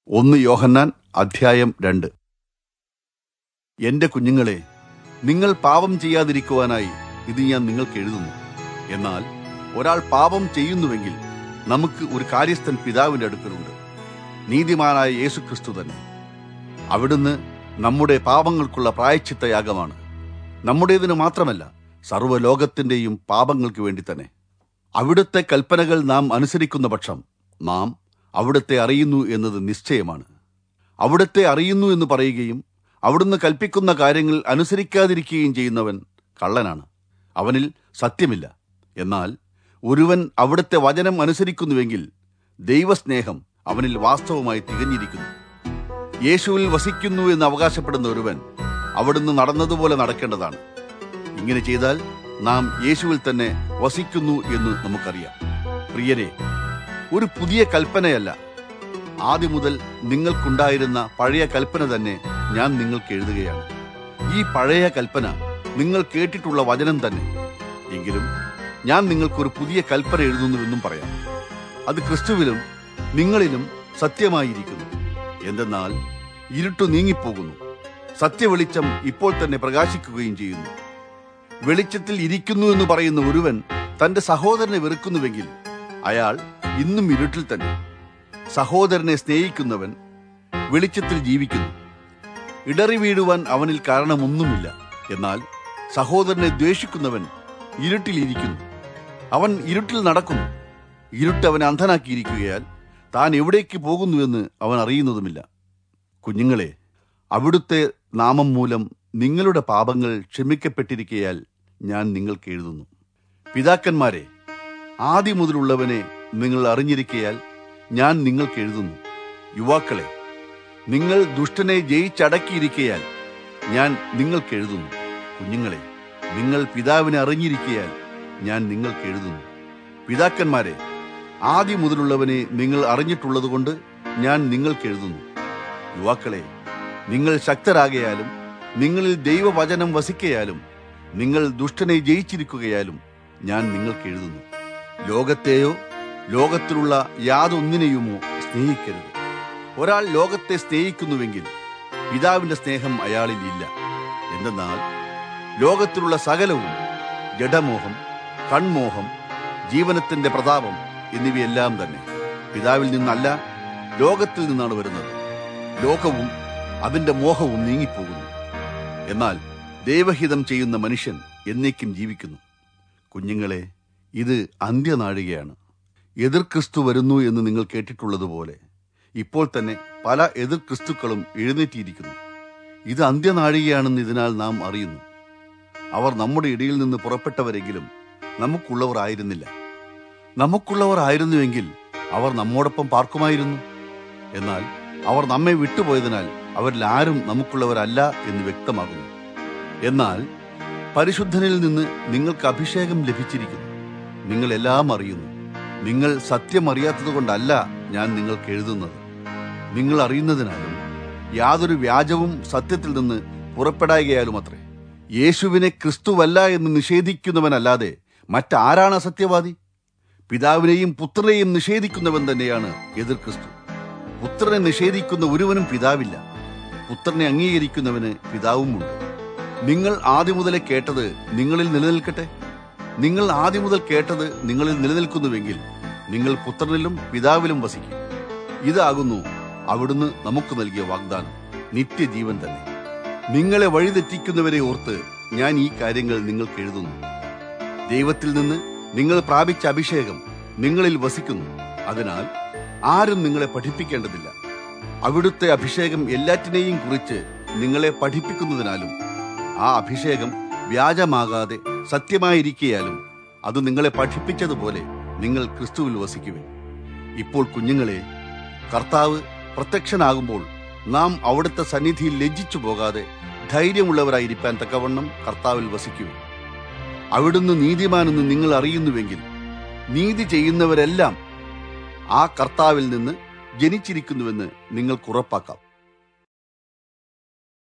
ഒന്ന് യോഹന്നാൻ അധ്യായം രണ്ട് എന്റെ കുഞ്ഞുങ്ങളെ നിങ്ങൾ പാപം ചെയ്യാതിരിക്കുവാനായി ഇത് ഞാൻ നിങ്ങൾക്ക് എഴുതുന്നു എന്നാൽ ഒരാൾ പാപം ചെയ്യുന്നുവെങ്കിൽ നമുക്ക് ഒരു കാര്യസ്ഥൻ പിതാവിന്റെ അടുക്കലുണ്ട് നീതിമാനായ യേശുക്രിസ്തു തന്നെ അവിടുന്ന് നമ്മുടെ പാപങ്ങൾക്കുള്ള പ്രായച്ചിത്ത യാഗമാണ് നമ്മുടേതിന് മാത്രമല്ല സർവ്വലോകത്തിന്റെയും പാപങ്ങൾക്ക് വേണ്ടി തന്നെ അവിടുത്തെ കൽപ്പനകൾ നാം അനുസരിക്കുന്ന പക്ഷം നാം അവിടുത്തെ അറിയുന്നു എന്നത് നിശ്ചയമാണ് അവിടുത്തെ അറിയുന്നു എന്ന് പറയുകയും അവിടുന്ന് കൽപ്പിക്കുന്ന കാര്യങ്ങൾ അനുസരിക്കാതിരിക്കുകയും ചെയ്യുന്നവൻ കള്ളനാണ് അവനിൽ സത്യമില്ല എന്നാൽ ഒരുവൻ അവിടുത്തെ വചനം അനുസരിക്കുന്നുവെങ്കിൽ ദൈവസ്നേഹം അവനിൽ വാസ്തവമായി തികഞ്ഞിരിക്കുന്നു യേശുവിൽ വസിക്കുന്നു എന്ന് അവകാശപ്പെടുന്ന ഒരുവൻ അവിടുന്ന് നടന്നതുപോലെ നടക്കേണ്ടതാണ് ഇങ്ങനെ ചെയ്താൽ നാം യേശുവിൽ തന്നെ വസിക്കുന്നു എന്ന് നമുക്കറിയാം പ്രിയരെ ഒരു പുതിയ കൽപ്പനയല്ല ആദ്യം മുതൽ നിങ്ങൾക്കുണ്ടായിരുന്ന പഴയ കൽപ്പന തന്നെ ഞാൻ നിങ്ങൾക്ക് എഴുതുകയാണ് ഈ പഴയ കൽപ്പന നിങ്ങൾ കേട്ടിട്ടുള്ള വചനം തന്നെ എങ്കിലും ഞാൻ നിങ്ങൾക്കൊരു പുതിയ കൽപ്പന എഴുതുന്നുവെന്നും പറയാം അത് ക്രിസ്തുവിലും നിങ്ങളിലും സത്യമായിരിക്കുന്നു എന്തെന്നാൽ ഇരുട്ടു നീങ്ങിപ്പോകുന്നു സത്യവെളിച്ചം ഇപ്പോൾ തന്നെ പ്രകാശിക്കുകയും ചെയ്യുന്നു വെളിച്ചത്തിൽ ഇരിക്കുന്നു എന്ന് പറയുന്ന ഒരുവൻ തന്റെ സഹോദരനെ വെറുക്കുന്നുവെങ്കിൽ അയാൾ ഇന്നും ഇരുട്ടിൽ തന്നെ സഹോദരനെ സ്നേഹിക്കുന്നവൻ വെളിച്ചത്തിൽ ജീവിക്കുന്നു ഇടറി വീഴുവാൻ അവനിൽ കാരണമൊന്നുമില്ല എന്നാൽ സഹോദരനെ ദ്വേഷിക്കുന്നവൻ ഇരുട്ടിലിരിക്കുന്നു അവൻ ഇരുട്ടിൽ നടക്കുന്നു ഇരുട്ട് അവനെ അന്ധനാക്കിയിരിക്കുകയാൽ താൻ എവിടേക്ക് പോകുന്നുവെന്ന് അവൻ അറിയുന്നതുമില്ല കുഞ്ഞുങ്ങളെ അവിടുത്തെ നാമം മൂലം നിങ്ങളുടെ പാപങ്ങൾ ക്ഷമിക്കപ്പെട്ടിരിക്കയാൽ ഞാൻ നിങ്ങൾക്ക് എഴുതുന്നു പിതാക്കന്മാരെ ആദ്യം മുതലുള്ളവനെ നിങ്ങൾ അറിഞ്ഞിരിക്കയാൽ ഞാൻ നിങ്ങൾക്ക് എഴുതുന്നു യുവാക്കളെ നിങ്ങൾ ദുഷ്ടനെ ജയിച്ചടക്കിയിരിക്കയാൽ ഞാൻ നിങ്ങൾക്ക് എഴുതുന്നു കുഞ്ഞുങ്ങളെ നിങ്ങൾ പിതാവിനെ അറിഞ്ഞിരിക്കയാൽ ഞാൻ നിങ്ങൾക്ക് എഴുതുന്നു പിതാക്കന്മാരെ ആദ്യം മുതലുള്ളവനെ നിങ്ങൾ അറിഞ്ഞിട്ടുള്ളതുകൊണ്ട് ഞാൻ നിങ്ങൾക്ക് എഴുതുന്നു യുവാക്കളെ നിങ്ങൾ ശക്തരാകയാലും നിങ്ങളിൽ ദൈവവചനം വസിക്കയാലും നിങ്ങൾ ദുഷ്ടനെ ജയിച്ചിരിക്കുകയാലും ഞാൻ നിങ്ങൾക്ക് എഴുതുന്നു ലോകത്തെയോ ലോകത്തിലുള്ള യാതൊന്നിനെയുമോ സ്നേഹിക്കരുത് ഒരാൾ ലോകത്തെ സ്നേഹിക്കുന്നുവെങ്കിൽ പിതാവിന്റെ സ്നേഹം അയാളിൽ ഇല്ല എന്തെന്നാൽ ലോകത്തിലുള്ള സകലവും ജഡമോഹം കൺമോഹം ജീവനത്തിന്റെ പ്രതാപം എന്നിവയെല്ലാം തന്നെ പിതാവിൽ നിന്നല്ല ലോകത്തിൽ നിന്നാണ് വരുന്നത് ലോകവും അതിന്റെ മോഹവും നീങ്ങിപ്പോകുന്നു എന്നാൽ ദൈവഹിതം ചെയ്യുന്ന മനുഷ്യൻ എന്നേക്കും ജീവിക്കുന്നു കുഞ്ഞുങ്ങളെ ഇത് അന്ത്യനാഴികയാണ് എതിർ ക്രിസ്തു വരുന്നു എന്ന് നിങ്ങൾ കേട്ടിട്ടുള്ളതുപോലെ ഇപ്പോൾ തന്നെ പല എതിർ ക്രിസ്തുക്കളും എഴുന്നേറ്റിയിരിക്കുന്നു ഇത് അന്ത്യനാഴികയാണെന്ന് ഇതിനാൽ നാം അറിയുന്നു അവർ നമ്മുടെ ഇടയിൽ നിന്ന് പുറപ്പെട്ടവരെങ്കിലും നമുക്കുള്ളവർ ആയിരുന്നില്ല നമുക്കുള്ളവർ ആയിരുന്നുവെങ്കിൽ അവർ നമ്മോടൊപ്പം പാർക്കുമായിരുന്നു എന്നാൽ അവർ നമ്മെ വിട്ടുപോയതിനാൽ അവരിൽ ആരും നമുക്കുള്ളവരല്ല എന്ന് വ്യക്തമാകുന്നു എന്നാൽ പരിശുദ്ധനിൽ നിന്ന് നിങ്ങൾക്ക് അഭിഷേകം ലഭിച്ചിരിക്കുന്നു നിങ്ങൾ എല്ലാം അറിയുന്നു നിങ്ങൾ സത്യം അറിയാത്തതുകൊണ്ടല്ല ഞാൻ നിങ്ങൾക്ക് എഴുതുന്നത് നിങ്ങൾ അറിയുന്നതിനാലും യാതൊരു വ്യാജവും സത്യത്തിൽ നിന്ന് പുറപ്പെടായികയാലും അത്രേ യേശുവിനെ ക്രിസ്തുവല്ല എന്ന് നിഷേധിക്കുന്നവനല്ലാതെ മറ്റാരാണ് അസത്യവാദി പിതാവിനെയും പുത്രനെയും നിഷേധിക്കുന്നവൻ തന്നെയാണ് എതിർ ക്രിസ്തു പുത്രനെ നിഷേധിക്കുന്ന ഒരുവനും പിതാവില്ല പുത്രനെ അംഗീകരിക്കുന്നവന് പിതാവുമുണ്ട് നിങ്ങൾ ആദ്യം മുതലേ കേട്ടത് നിങ്ങളിൽ നിലനിൽക്കട്ടെ നിങ്ങൾ ആദ്യം മുതൽ കേട്ടത് നിങ്ങളിൽ നിലനിൽക്കുന്നുവെങ്കിൽ നിങ്ങൾ പുത്രനിലും പിതാവിലും വസിക്കും ഇതാകുന്നു അവിടുന്ന് നമുക്ക് നൽകിയ വാഗ്ദാനം നിത്യജീവൻ തന്നെ നിങ്ങളെ വഴിതെറ്റിക്കുന്നവരെ ഓർത്ത് ഞാൻ ഈ കാര്യങ്ങൾ നിങ്ങൾക്ക് എഴുതുന്നു ദൈവത്തിൽ നിന്ന് നിങ്ങൾ പ്രാപിച്ച അഭിഷേകം നിങ്ങളിൽ വസിക്കുന്നു അതിനാൽ ആരും നിങ്ങളെ പഠിപ്പിക്കേണ്ടതില്ല അവിടുത്തെ അഭിഷേകം എല്ലാറ്റിനെയും കുറിച്ച് നിങ്ങളെ പഠിപ്പിക്കുന്നതിനാലും ആ അഭിഷേകം വ്യാജമാകാതെ സത്യമായിരിക്കയാലും അത് നിങ്ങളെ പഠിപ്പിച്ചതുപോലെ നിങ്ങൾ ക്രിസ്തുവിൽ വസിക്കുവിൻ ഇപ്പോൾ കുഞ്ഞുങ്ങളെ കർത്താവ് പ്രത്യക്ഷനാകുമ്പോൾ നാം അവിടുത്തെ സന്നിധിയിൽ ലജ്ജിച്ചു പോകാതെ ധൈര്യമുള്ളവരായിരിക്കാൻ തക്കവണ്ണം കർത്താവിൽ വസിക്കുവിൻ അവിടുന്ന് നീതിമാനെന്ന് നിങ്ങൾ അറിയുന്നുവെങ്കിൽ നീതി ചെയ്യുന്നവരെല്ലാം ആ കർത്താവിൽ നിന്ന് ജനിച്ചിരിക്കുന്നുവെന്ന് നിങ്ങൾക്ക് ഉറപ്പാക്കാം